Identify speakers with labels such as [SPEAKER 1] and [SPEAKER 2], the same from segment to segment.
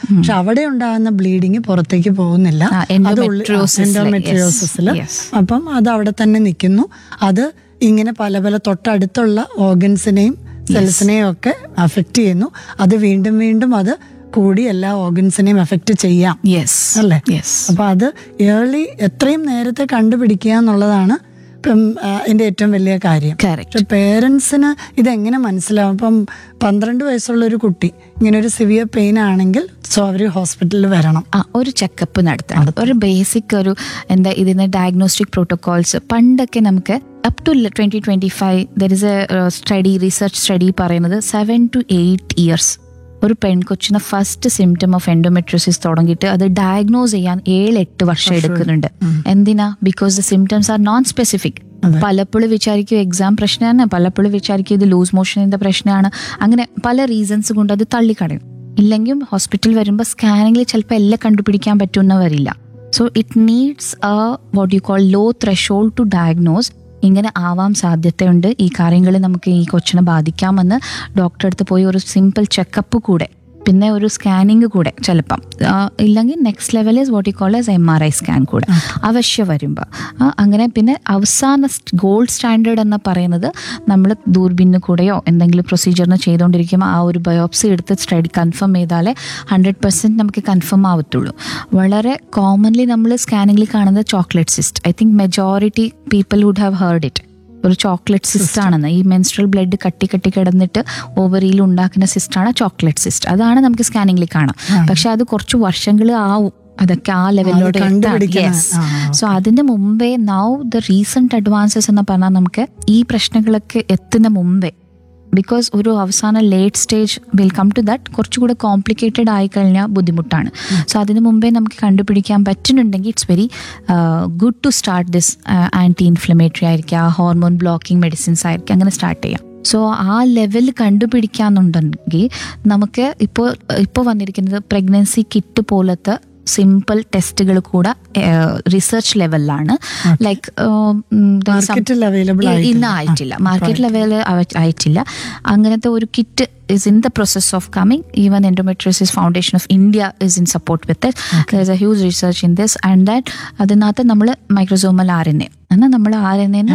[SPEAKER 1] പക്ഷെ അവിടെ ഉണ്ടാകുന്ന ബ്ലീഡിങ് പുറത്തേക്ക് പോകുന്നില്ല
[SPEAKER 2] ആ, endometriosis ല്,
[SPEAKER 1] എൻഡോമെട്രിയോസിസിൽ
[SPEAKER 2] yes, yes.
[SPEAKER 1] അപ്പം അത് അവിടെ തന്നെ നിൽക്കുന്നു അത് ഇങ്ങനെ പല പല തൊട്ടടുത്തുള്ള ഓർഗൻസിനെയും സെൽസിനെയും ഒക്കെ അഫക്റ്റ് ചെയ്യുന്നു അത് വീണ്ടും വീണ്ടും അത് കൂടി എല്ലാ ഓർഗൻസിനെയും എഫക്റ്റ് ചെയ്യാം
[SPEAKER 2] യെസ്
[SPEAKER 1] അല്ലേ
[SPEAKER 2] യെസ്
[SPEAKER 1] അപ്പൊ അത് ഏർലി എത്രയും നേരത്തെ കണ്ടുപിടിക്കുക എന്നുള്ളതാണ് ഇപ്പം ആ, അതിന്റെ ഏറ്റവും വലിയ കാര്യം
[SPEAKER 2] കറക്റ്റ്
[SPEAKER 1] പക്ഷെ പേരൻസിന് ഇതെങ്ങനെ മനസ്സിലാവും ഇപ്പം പന്ത്രണ്ട് വയസ്സുള്ള ഒരു കുട്ടി ഇങ്ങനെ ഒരു സിവിയർ പെയിൻ ആണെങ്കിൽ സോ അവർ ഹോസ്പിറ്റലിൽ വരണം
[SPEAKER 2] ആ ഒരു ചെക്കപ്പ് നടത്തണം ഒരു ബേസിക് ഒരു എന്താ ഇതിന് ഡയഗ്നോസ്റ്റിക് പ്രോട്ടോകോൾസ് പണ്ടൊക്കെ നമുക്ക് up to twenty twenty five there is a study research study പറയുന്നത് സെവൻ ടു എയ്റ്റ് ഇയേഴ്സ് ഒരു പെൺകൊച്ചിന് ഫസ്റ്റ് സിംറ്റം ഓഫ് എൻഡോമെട്രോസിസ് തുടങ്ങിയിട്ട് അത് ഡയഗ്നോസ് ചെയ്യാൻ ഏഴ് എട്ട് വർഷം എടുക്കുന്നുണ്ട് എന്തിനാ because the symptoms are non specific
[SPEAKER 1] അതെ.
[SPEAKER 2] പലപ്പോഴും വിചാരിക്കും എക്സാം പ്രശ്നമാണ് പലപ്പോഴും വിചാരിക്കും ഇത് ലൂസ് മോഷനിന്റെ പ്രശ്നമാണ് അങ്ങനെ പല റീസൺസ് കൊണ്ട് അത് തള്ളിക്കളയും ഇല്ലെങ്കിൽ ഹോസ്പിറ്റൽ വരുമ്പോൾ സ്കാനിങ്ങിൽ ചിലപ്പോൾ എല്ലാം കണ്ടുപിടിക്കാൻ പറ്റുന്ന വരില്ല so it needs a what you call low threshold to diagnose ഇങ്ങനെ ആവാൻ സാധ്യതയുണ്ട് ഈ കാര്യങ്ങൾ നമുക്ക് ഈ കൊച്ചിനെ ബാധിക്കാമെന്ന് ഡോക്ടറെ അടുത്ത് പോയി ഒരു സിമ്പിൾ ചെക്കപ്പ് കൂടെ പിന്നെ ഒരു സ്കാനിങ് കൂടെ ചിലപ്പം ആ, ഇല്ലെങ്കിൽ next level is what you call as M R I scan കൂടെ അവശ്യം വരുമ്പോൾ അങ്ങനെ പിന്നെ അവസാന ഗോൾഡ് സ്റ്റാൻഡേർഡ് എന്ന് പറയുന്നത് നമ്മൾ ദൂർബിന്ന് കൂടെയോ എന്തെങ്കിലും പ്രൊസീജിയറിന് ചെയ്തുകൊണ്ടിരിക്കുമ്പോൾ ആ ഒരു ബയോപ്സി എടുത്ത് സ്റ്റഡി കൺഫേം ചെയ്താലേ ഹൺഡ്രഡ് പെർസെൻറ്റ് നമുക്ക് കൺഫേം ആവത്തുള്ളൂ വളരെ കോമൺലി നമ്മൾ സ്കാനിങ്ങിൽ കാണുന്നത് chocolate cyst I think majority people would have heard it ഒരു ചോക്ലേറ്റ് സിസ്റ്റ് ആണെന്ന് ഈ മെൻസ്ട്രൽ ബ്ലഡ് കട്ടി കട്ടി കിടന്നിട്ട് ഓവറിയിൽ ഉണ്ടാക്കുന്ന സിസ്റ്റാണ് ചോക്ലേറ്റ് സിസ്റ്റ് അതാണ് നമുക്ക് സ്കാനിങ്ങിൽ കാണാം പക്ഷെ അത് കുറച്ച് വർഷങ്ങൾ ആവും അതൊക്കെ ആ ലെവലിലോട്ട്
[SPEAKER 1] കണ്ടുപിടിക്കണം. ആ,
[SPEAKER 2] സോ അതിന് മുമ്പേ നൗ ദ റീസെന്റ് അഡ്വാൻസസ് എന്ന് പറഞ്ഞാൽ നമുക്ക് ഈ പ്രശ്നങ്ങളൊക്കെ എത്തുന്ന മുമ്പേ ബിക്കോസ് ഒരു അവസാന late stage will come to that കുറച്ചുകൂടെ കോംപ്ലിക്കേറ്റഡ് ആയി കഴിഞ്ഞാൽ ബുദ്ധിമുട്ടാണ് സോ അതിന് മുമ്പേ നമുക്ക് കണ്ടുപിടിക്കാൻ പറ്റുന്നുണ്ടെങ്കിൽ it's very good to start this anti inflammatory ആയിരിക്കുക ഹോർമോൺ ബ്ലോക്കിംഗ് മെഡിസിൻസ് ആയിരിക്കും അങ്ങനെ സ്റ്റാർട്ട് ചെയ്യാം സോ ആ ലെവൽ കണ്ടുപിടിക്കാന്നുണ്ടെങ്കിൽ നമുക്ക് ഇപ്പോൾ ഇപ്പോൾ വന്നിരിക്കുന്നത് പ്രഗ്നൻസി കിറ്റ് പോലത്തെ സിമ്പിൾ ടെസ്റ്റുകൾ കൂടെ റിസർച്ച് ലെവലിലാണ് ലൈക്ക്
[SPEAKER 1] മാർക്കറ്റിൽ അവൈലബിൾ
[SPEAKER 2] ഇന്ന് ആയിട്ടില്ല മാർക്കറ്റ് ലെവൽ ആയിട്ടില്ല അങ്ങനത്തെ ഒരു kit is in the process of coming. Even Endometriosis Foundation of India is in support with it. There's a huge research in this and that അതിനകത്ത് നമ്മൾ മൈക്രോസോമൽ ആർ എൻ എ എന്നാൽ നമ്മൾ R N എന്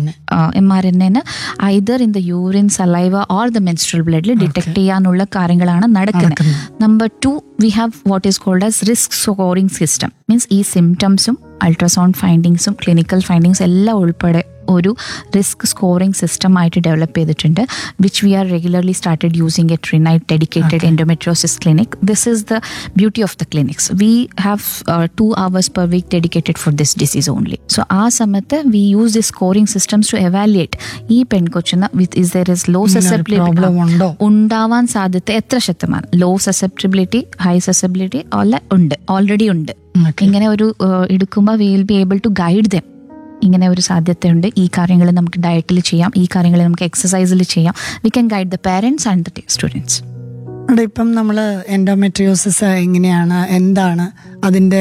[SPEAKER 2] M R N എന് either in the urine saliva or the menstrual ബ്ലഡിൽ detect ചെയ്യാനുള്ള കാര്യങ്ങളാണ് നടക്കുന്നത് number two we have what is called as risk scoring system means ഈ സിംറ്റംസും അൾട്രാസൗണ്ട് ഫൈൻഡിങ്സും ക്ലിനിക്കൽ ഫൈൻഡിങ്സ് എല്ലാം ഉൾപ്പെടെ ഒരു റിസ്ക് സ്കോറിംഗ് സിസ്റ്റം ആയിട്ട് ഡെവലപ്പ് ചെയ്തിട്ടുണ്ട് which we are regularly started using at റിനൈറ്റ് dedicated endometriosis clinic this is the beauty of the clinics we have two hours per week dedicated for this disease only so ആ സമയത്ത് we use the scoring systems to evaluate ഈ പെൺകൊച്ചിന് with is there is low
[SPEAKER 1] problem ഉണ്ടോ
[SPEAKER 2] ഉണ്ടാവാൻ സാധ്യത എത്ര ശതമാനം law susceptibility high susceptibility അല്ല ഉണ്ട് ഓൾറെഡി ഉണ്ട്
[SPEAKER 1] Okay.
[SPEAKER 2] ഇങ്ങനെ ഒരു എടുക്കുമ്പോൾ we will be able to guide them ഇങ്ങനെ ഒരു സാധ്യതയുണ്ട് ഈ കാര്യങ്ങൾ നമുക്ക് ഡയറ്റിൽ ചെയ്യാം ഈ കാര്യങ്ങൾ നമുക്ക് എക്സസൈസിൽ ചെയ്യാം we can guide the parents and the students
[SPEAKER 1] അവിടെ ഇപ്പം നമ്മൾ എൻഡോമെട്രിയോസിസ് എങ്ങനെയാണ് എന്താണ് അതിൻ്റെ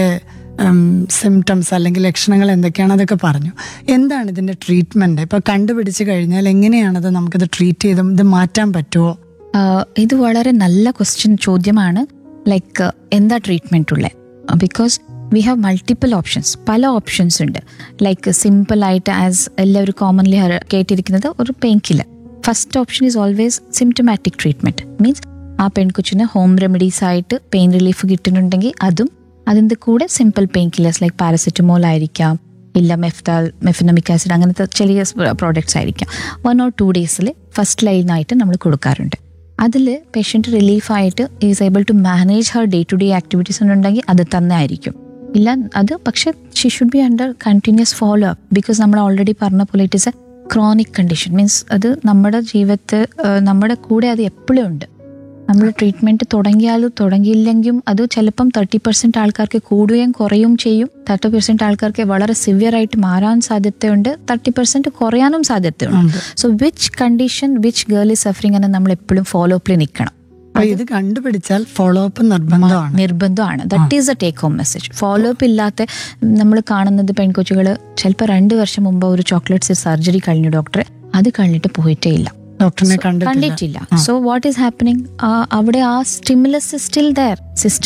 [SPEAKER 1] സിംറ്റംസ് അല്ലെങ്കിൽ ലക്ഷണങ്ങൾ എന്തൊക്കെയാണ് അതൊക്കെ പറഞ്ഞു എന്താണ് ഇതിൻ്റെ ട്രീറ്റ്മെൻറ്റ് ഇപ്പം കണ്ടുപിടിച്ച് കഴിഞ്ഞാൽ എങ്ങനെയാണത് നമുക്കിത് ട്രീറ്റ് ചെയ്ത് ഇത് മാറ്റാൻ പറ്റുമോ
[SPEAKER 2] ഇത് വളരെ നല്ല ക്വസ്റ്റ്യൻ ചോദ്യമാണ് ലൈക്ക് എന്താ ട്രീറ്റ്മെൻറ്റ് ഉള്ളത് because we have multiple options പല ഓപ്ഷൻസ് ഉണ്ട് ലൈക്ക് സിമ്പിൾ ആയിട്ട് ആസ് എല്ലാവരും കോമൺലി കേട്ടിരിക്കുന്നത് ഒരു painkiller first option is always symptomatic treatment means ആ പെൺകൊച്ചിന് ഹോം റെമഡീസ് ആയിട്ട് പെയിൻ റിലീഫ് കിട്ടുന്നുണ്ടെങ്കിൽ അതും അതിൻ്റെ കൂടെ simple painkillers like paracetamol ആയിരിക്കാം ഇല്ല മെഫ്താൽ മെഫിനമിക് ആസിഡ് അങ്ങനത്തെ ചെറിയ പ്രോഡക്ട്സ് ആയിരിക്കാം വൺ ഓർ ടു ഡേയ്സിൽ ഫസ്റ്റ് ലൈനായിട്ട് നമ്മൾ കൊടുക്കാറുണ്ട് അതിൽ പേഷ്യൻറ്റ് റിലീഫായിട്ട് is able to manage Har day to day activities ഉണ്ടെങ്കിൽ അത് തന്നെ ആയിരിക്കും ഇല്ല അത് പക്ഷെ she should be under continuous follow up because നമ്മൾ ഓൾറെഡി പറഞ്ഞ പോലെ it is a chronic condition means അത് നമ്മുടെ ജീവിതത്തിൽ നമ്മുടെ കൂടെ അത് എപ്പോഴും ഉണ്ട് നമ്മൾ ട്രീറ്റ്മെന്റ് തുടങ്ങിയാലും തുടങ്ങിയില്ലെങ്കിലും അത് ചിലപ്പം തേർട്ടി പെർസെന്റ് ആൾക്കാർക്ക് കൂടുകയും കുറയും ചെയ്യും തേർട്ടി പെർസെന്റ് ആൾക്കാർക്ക് വളരെ സിവിയർ ആയിട്ട് മാറാൻ സാധ്യതയുണ്ട് തേർട്ടി പെർസെന്റ് കുറയാനും സാധ്യതയുണ്ട് so which condition which girl is suffering എന്ന് നമ്മൾ എപ്പോഴും ഫോളോ അപ്പിൽ നിൽക്കണം
[SPEAKER 1] അപ്പൊ ഇത് കണ്ടുപിടിച്ചാൽ ഫോളോ അപ്പ് നിർബന്ധമാണ്
[SPEAKER 2] നിർബന്ധമാണ് that is a take home message follow up ഇല്ലാത്ത നമ്മൾ കാണുന്നത് പെൺകൊച്ചുകൾ ചിലപ്പോൾ രണ്ട് വർഷം മുമ്പ് ഒരു ചോക്ലേറ്റ്സ് സർജറി കഴിഞ്ഞു ഡോക്ടറെ അത് കഴിഞ്ഞിട്ട് പോയിട്ടേ ഇല്ല
[SPEAKER 1] ഡോക്ടറിനെ കണ്ടിട്ടില്ല
[SPEAKER 2] കണ്ടിട്ടില്ല സോ വാട്ട് ഈസ് ഹാപ്പനിങ് അവിടെ ആ സ്റ്റിമുലസ് സ്റ്റിൽ ദയർ